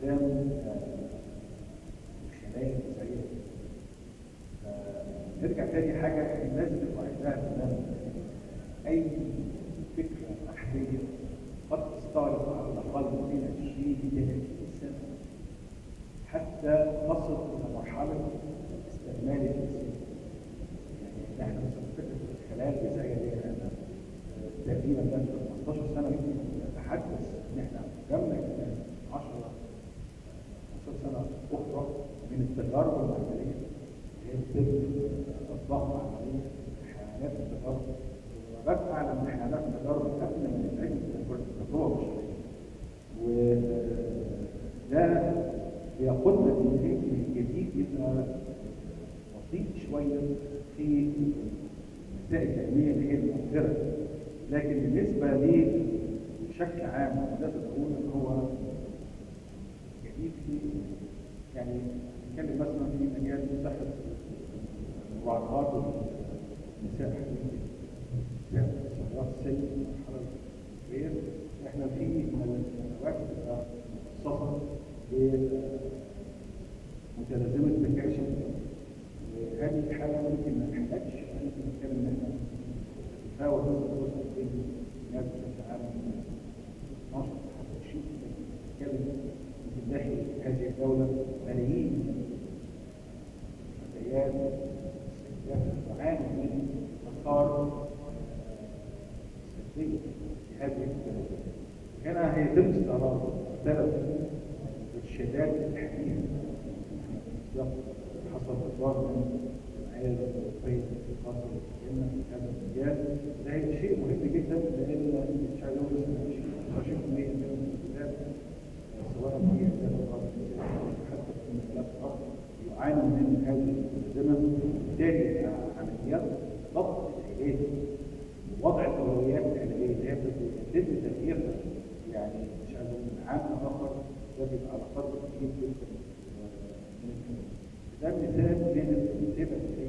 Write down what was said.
استخدام آه، الخلايا الغذائيه نرجع تاني حاجه الناس تبقى عندها تماما اي فكره بحثيه قد تستغرق على الاقل من 20 الى 30 سنه حتى تصل الى مرحله استكمال الانسان يعني احنا مثلا فكره الخلايا الغذائيه دي احنا تقريبا بقى 15 سنه يمكن نتحدث ان احنا قدامنا كمان 10 15 سنه اخرى من التجارب العمليه اللي هي بتبني الضغط عمليه حيوانات التجارب وغير اعلم ان احنا هناخد تجارب قبل ما نتعمل تجربه بشريه وده بيقودنا ان يمكن الجديد يبقى بسيط شويه في النتائج العلميه اللي هي المؤثره لكن بالنسبه لي بشكل عام اقدر اقول ان هو جديد في يعني نتكلم مثلا في مجال صحه المراهقات والنساء حديث النساء صغار السن المرحله الصغيره احنا في ندوات بتبقى مخصصه لمتلازمه الذكاء الشخصي وهذه الحاله ممكن ما نحتاجش ممكن نتكلم ان احنا نحاول نوصل بين الناس بشكل عام 12 حتى 20 نتكلم في داخل هذه الدوله ملايين الفتيات السيدات تعاني من اثار سلبيه في هذه الدوله هنا هيتم استعراض ثلاث الشدات الحديثه حصل اطلاق من العيال الاوروبيه خاصه بالجنه في هذا المجال ده شيء مهم جدا لان مش عايز اقول بس 20% من الولاد سواء في الولاد حتى في مجالات اخرى يعانوا من هذه الملازمه وبالتالي عمليات ضبط العلاج ووضع الاولويات العلاجيه اللي هي يتم تغييرها يعني مش عايز اقول من عام لاخر ده بيبقى على قدر كبير جدا من الكلام ده مثال من الامثله اللي